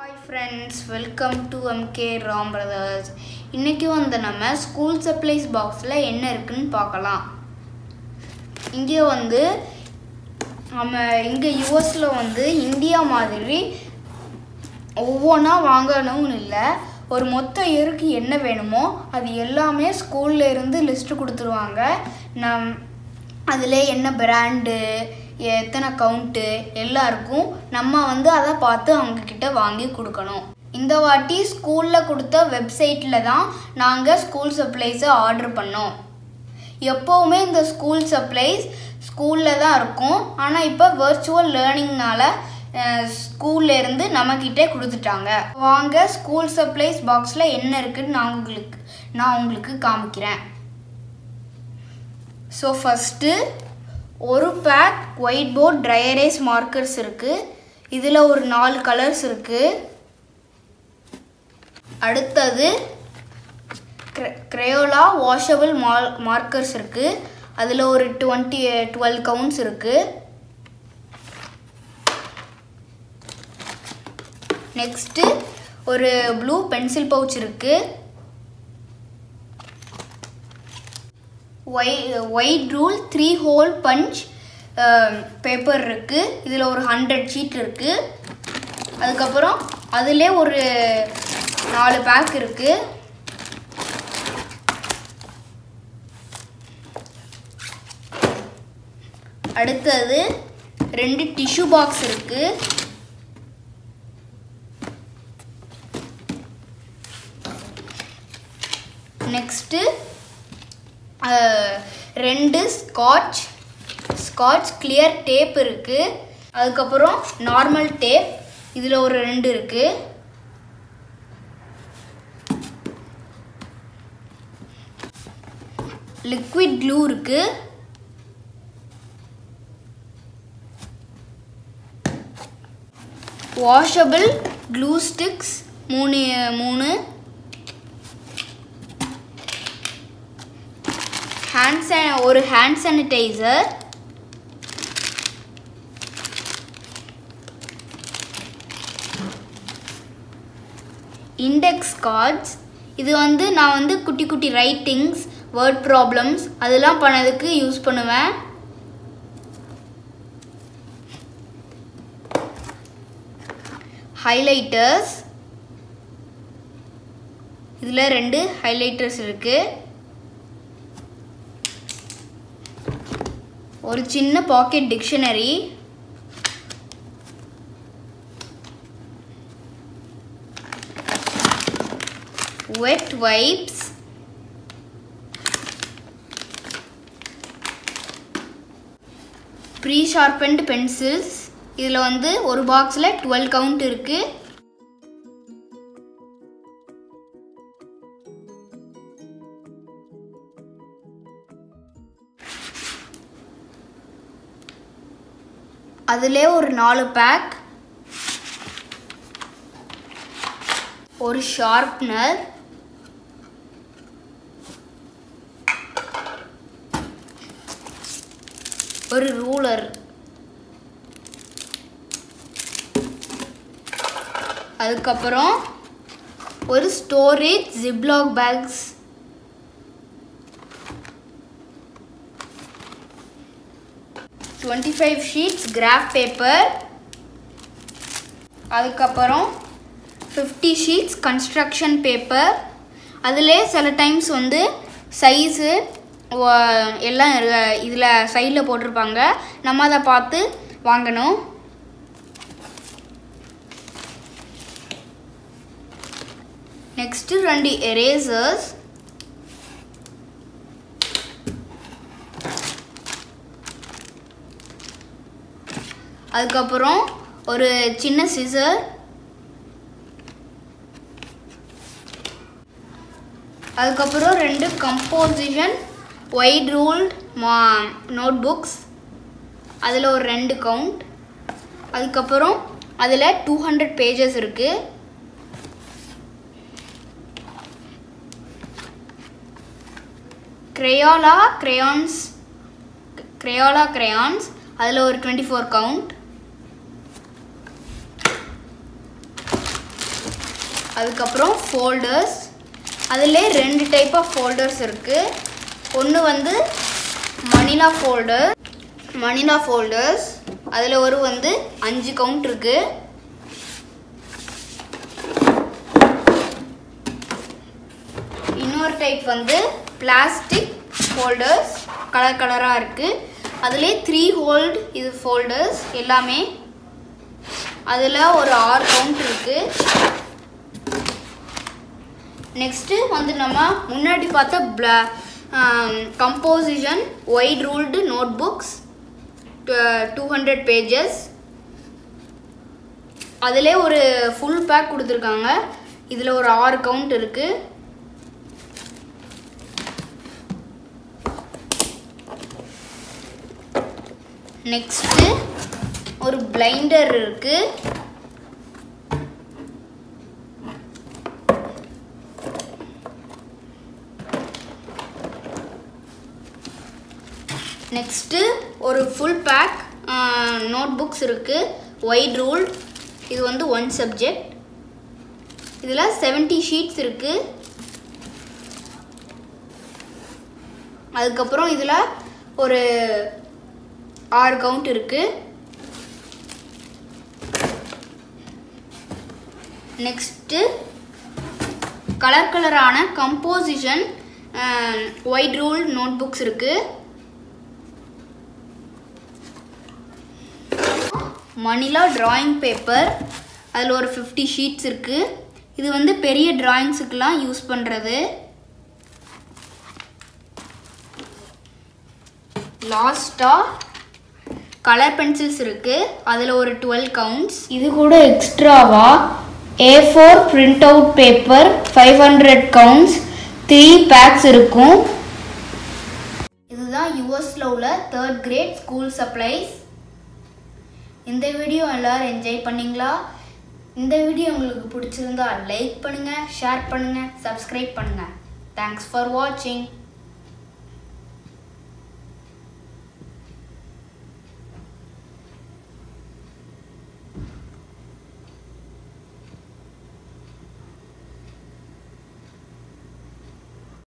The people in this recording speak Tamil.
hi friends welcome to MK Ram brothers இன்றைக்கி வந்து நம்ம ஸ்கூல் சப்ளைஸ் பாக்ஸில் என்ன இருக்குன்னு பார்க்கலாம் இங்கே வந்து நம்ம இங்கே யூஎஸில் வந்து இந்தியா மாதிரி ஒவ்வொன்றா வாங்கணும்னு இல்லை ஒரு மொத்த இயருக்கு என்ன வேணுமோ அது எல்லாமே ஸ்கூல்ல இருந்து லிஸ்ட்டு கொடுத்துருவாங்க நம் அதில் என்ன பிராண்டு எத்தனை கவுண்ட்டு எல்லாம் இருக்கும் நம்ம வந்து அதை பார்த்து அவங்கக்கிட்ட வாங்கி கொடுக்கணும் இந்த வாட்டி ஸ்கூலில் கொடுத்த வெப்சைட்டில் தான் நாங்கள் ஸ்கூல் சப்ளைஸை ஆர்டர் பண்ணோம் எப்போவுமே இந்த ஸ்கூல் சப்ளைஸ் ஸ்கூலில் தான் இருக்கும் ஆனால் இப்போ வர்ச்சுவல் லேர்னிங்னால ஸ்கூல்ல இருந்து நம்மக்கிட்டே கொடுத்துட்டாங்க வாங்க ஸ்கூல் சப்ளைஸ் பாக்ஸில் என்ன இருக்குன்னு நான் உங்களுக்கு நான் உங்களுக்கு காமிக்கிறேன் ஸோ ஃபஸ்ட்டு ஒரு pack white board dry erase markers இருக்குது இதில் ஒரு நாலு கலர்ஸ் இருக்குது அடுத்தது க்ரையோலா வாஷபிள் மால் மார்க்கர்ஸ் இருக்குது அதில் ஒரு டுவெண்ட்டி டுவெல் கவுண்ட்ஸ் இருக்குது நெக்ஸ்ட்டு ஒரு ப்ளூ பென்சில் பவுச் இருக்குது ஒய் white rule three hole punch paper இருக்குது இதில் ஒரு ஹண்ட்ரட் ஷீட் இருக்குது அதுக்கப்புறம் அதிலே ஒரு நாலு பேக் இருக்குது அடுத்தது ரெண்டு டிஷ்யூ பாக்ஸ் இருக்குது நெக்ஸ்ட்டு ரெண்டு ஸ்காட்ச் ஸ்காட்ச் கிளியர் டேப் இருக்குது அதுக்கப்புறம் நார்மல் டேப் இதில் ஒரு ரெண்டு இருக்குது லிக்விட் க்ளூ இருக்குது வாஷபிள் க்ளூ ஸ்டிக்ஸ் மூணு மூணு ஹேண்ட் சா ஒரு ஹேண்ட் சானிடைசர் இண்டெக்ஸ் கார்ட்ஸ் இது வந்து நான் வந்து குட்டி குட்டி ரைட்டிங்ஸ் வேர்ட் ப்ராப்ளம்ஸ் அதெல்லாம் பண்ணதுக்கு யூஸ் பண்ணுவேன் ஹைலைட்டர்ஸ் இதில் ரெண்டு ஹைலைட்டர்ஸ் இருக்குது ஒரு சின்ன pocket dictionary wet wipes pre sharpened pencils இதில் வந்து ஒரு பாக்ஸில் டுவெல் கவுண்ட் இருக்குது அதிலே ஒரு நாலு பேக் ஒரு ஷார்ப்னர் ஒரு ரூலர் அதுக்கப்புறம் ஒரு storage Ziploc bags twenty five sheets graph paper அதுக்கப்புறம் ஃபிஃப்டி ஷீட்ஸ் கன்ஸ்ட்ரக்ஷன் பேப்பர் அதிலே சில டைம்ஸ் வந்து சைஸு எல்லாம் இதில் சைடில் போட்டிருப்பாங்க நம்ம அதை பார்த்து வாங்கணும் நெக்ஸ்ட்டு ரெண்டு எரேசர்ஸ் அதுக்கப்புறம் ஒரு சின்ன சிசர் அதுக்கப்புறம் ரெண்டு கம்போசிஷன் ஒயிட் ரூல்ட் மா நோட் புக்ஸ் அதில் ஒரு ரெண்டு கவுண்ட் அதுக்கப்புறம் அதில் டூ ஹண்ட்ரட் பேஜஸ் இருக்குது க்ரையாலா க்ரையான்ஸ் க்ரையாலா க்ரையான்ஸ் அதில் ஒரு டுவெண்ட்டி ஃபோர் கவுண்ட் அதுக்கப்புறம் ஃபோல்டர்ஸ் அதிலே ரெண்டு டைப் ஆஃப் ஃபோல்டர்ஸ் இருக்குது ஒன்று வந்து மணிலா ஃபோல்டர் மணிலா ஃபோல்டர்ஸ் அதில் ஒரு வந்து அஞ்சு கவுண்ட் இருக்குது இன்னொரு டைப் வந்து பிளாஸ்டிக் ஃபோல்டர்ஸ் கலர் கலராக இருக்குது அதுலேயே த்ரீ ஹோல்டு இது ஃபோல்டர்ஸ் எல்லாமே அதில் ஒரு ஆறு கவுண்ட் இருக்குது நெக்ஸ்ட்டு வந்து நம்ம முன்னாடி பார்த்த பிளா composition white ruled notebooks two hundred pages அதிலே ஒரு ஃபுல் பேக் கொடுத்துருக்காங்க இதில் ஒரு ஆறு கவுண்ட் இருக்குது நெக்ஸ்ட்டு ஒரு பிளைண்டர் இருக்கு நெக்ஸ்ட்டு ஒரு ஃபுல் பேக் நோட் புக்ஸ் இருக்கு ஒயிட் ரூல் இது வந்து ஒன் சப்ஜெக்ட் இதில் செவன்ட்டி ஷீட்ஸ் இருக்கு அதுக்கப்புறம் இதில் ஒரு ஆறு கவுண்ட் இருக்கு நெக்ஸ்ட்டு கலர் கலரான composition white rule notebooks இருக்கு மணிலா டிராயிங் பேப்பர் அதில் ஒரு ஃபிஃப்டி ஷீட்ஸ் இருக்கு இது வந்து பெரிய டிராயிங்ஸுக்கெலாம் யூஸ் பண்ணுறது லாஸ்ட்டாக கலர் பென்சில்ஸ் இருக்குது அதில் ஒரு டுவெல் கவுண்ட்ஸ் இது கூட எக்ஸ்ட்ராவா A four print out paper five hundred counts three packs இருக்கும் இதுதான் யூஎஸில் உள்ள தேர்ட் கிரேட் ஸ்கூல் சப்ளைஸ் இந்த வீடியோ எல்லோரும் என்ஜாய் பண்ணீங்களா இந்த வீடியோ உங்களுக்கு பிடிச்சிருந்தா லைக் பண்ணுங்கள் ஷேர் பண்ணுங்கள் சப்ஸ்கிரைப் பண்ணுங்கள் தேங்க்ஸ் ஃபார் வாட்சிங்